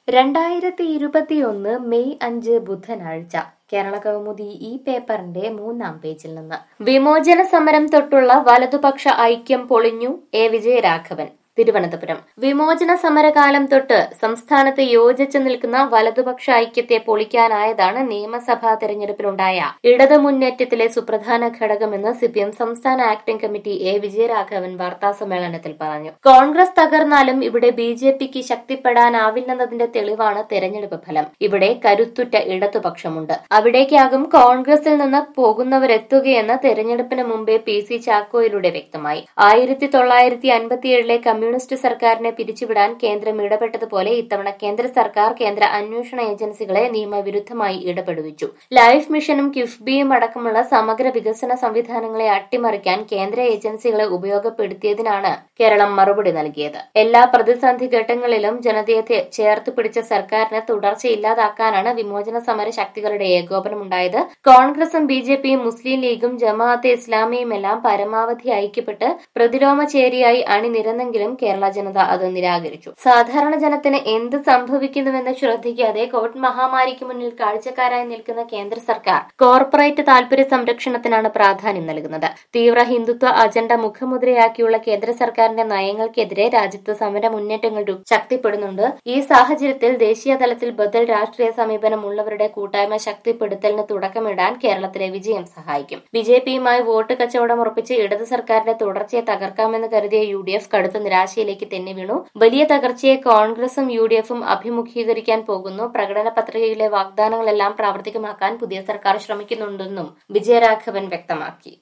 രണ്ടായിരത്തി ഇരുപത്തിയൊന്ന് മെയ് അഞ്ച് ബുധനാഴ്ച കേരള കൗമുദി ഈ പേപ്പറിന്റെ മൂന്നാം പേജിൽ നിന്ന് വിമോചന സമരം തൊട്ടുള്ള വലതുപക്ഷ ഐക്യം പൊളിഞ്ഞു എ വിജയരാഘവൻ തിരുവനന്തപുരം വിമോചന സമരകാലം തൊട്ട് സംസ്ഥാനത്ത് യോജിച്ചു നിൽക്കുന്ന വലതുപക്ഷ ഐക്യത്തെ പൊളിക്കാനായതാണ് നിയമസഭാ തെരഞ്ഞെടുപ്പിലുണ്ടായ ഇടത് മുന്നേറ്റത്തിലെ സുപ്രധാന ഘടകമെന്ന് സിപിഎം സംസ്ഥാന ആക്ടിംഗ് കമ്മിറ്റി എ വിജയരാഘവൻ വാർത്താസമ്മേളനത്തിൽ പറഞ്ഞു കോൺഗ്രസ് തകർന്നാലും ഇവിടെ ബി ജെ പിക്ക് ശക്തിപ്പെടാനാവില്ലെന്നതിന്റെ തെളിവാണ് തെരഞ്ഞെടുപ്പ് ഫലം ഇവിടെ കരുത്തുറ്റ ഇടതുപക്ഷമുണ്ട് അവിടേക്കാകും കോൺഗ്രസിൽ നിന്ന് പോകുന്നവരെത്തുകയെന്ന് തെരഞ്ഞെടുപ്പിന് മുമ്പേ പി സി ചാക്കോയിലൂടെ വ്യക്തമായി ആയിരത്തി തൊള്ളായിരത്തി അൻപത്തിയേഴിലെ കമ്മ്യൂണിസ്റ്റ് സർക്കാരിനെ പിരിച്ചുവിടാൻ കേന്ദ്രം ഇടപെട്ടതുപോലെ ഇത്തവണ കേന്ദ്ര സർക്കാർ കേന്ദ്ര അന്വേഷണ ഏജൻസികളെ നിയമവിരുദ്ധമായി ഇടപെടുവിച്ചു ലൈഫ് മിഷനും കിഫ്ബിയും അടക്കമുള്ള സമഗ്ര വികസന സംവിധാനങ്ങളെ അട്ടിമറിക്കാൻ കേന്ദ്ര ഏജൻസികളെ ഉപയോഗപ്പെടുത്തിയതിനാണ് കേരളം മറുപടി നൽകിയത് എല്ലാ പ്രതിസന്ധി ഘട്ടങ്ങളിലും ജനതയെ ചേർത്ത് പിടിച്ച സർക്കാരിന് തുടർച്ചയില്ലാതാക്കാനാണ് വിമോചന സമര ശക്തികളുടെ ഏകോപനമുണ്ടായത് കോൺഗ്രസും ബി ജെ പിയും മുസ്ലിം ലീഗും ജമാഅത്തെ ഇസ്ലാമിയും എല്ലാം പരമാവധി ഐക്യപ്പെട്ട് പ്രതിരോമചേരിയായി അണിനിരന്നെങ്കിലും കേരള ജനത അത് നിരാകരിച്ചു സാധാരണ ജനത്തിന് എന്ത് സംഭവിക്കുന്നുവെന്ന് ശ്രദ്ധിക്കാതെ കോവിഡ് മഹാമാരിക്ക് മുന്നിൽ കാഴ്ചക്കാരായി നിൽക്കുന്ന കേന്ദ്ര സർക്കാർ കോർപ്പറേറ്റ് താൽപര്യ സംരക്ഷണത്തിനാണ് പ്രാധാന്യം നൽകുന്നത് തീവ്ര ഹിന്ദുത്വ അജണ്ട മുഖമുദ്രയാക്കിയുള്ള കേന്ദ്ര സർക്കാരിന്റെ നയങ്ങൾക്കെതിരെ രാജ്യത്ത് സമര മുന്നേറ്റങ്ങൾ രൂ- ശക്തിപ്പെടുന്നുണ്ട് ഈ സാഹചര്യത്തിൽ ദേശീയ തലത്തിൽ ബദൽ രാഷ്ട്രീയ സമീപനം ഉള്ളവരുടെ കൂട്ടായ്മ ശക്തിപ്പെടുത്തലിന് തുടക്കമിടാൻ കേരളത്തിലെ വിജയം സഹായിക്കും ബി ജെ പിയുമായി വോട്ട് കച്ചവടം ഉറപ്പിച്ച് ഇടത് സർക്കാരിന്റെ തുടർച്ചയെ തകർക്കാമെന്ന് കരുതിയ യു ഡി എഫ് കടുത്ത നിരാശയിലേക്ക് തെന്നി വീണു വലിയ തകർച്ചയെ കോൺഗ്രസും യു ഡി എഫും അഭിമുഖീകരിക്കാൻ പോകുന്നു പ്രകടന പത്രികയിലെ വാഗ്ദാനങ്ങളെല്ലാം പ്രാവർത്തികമാക്കാൻ പുതിയ സർക്കാർ ശ്രമിക്കുന്നുണ്ടെന്നും വിജയരാഘവൻ വ്യക്തമാക്കി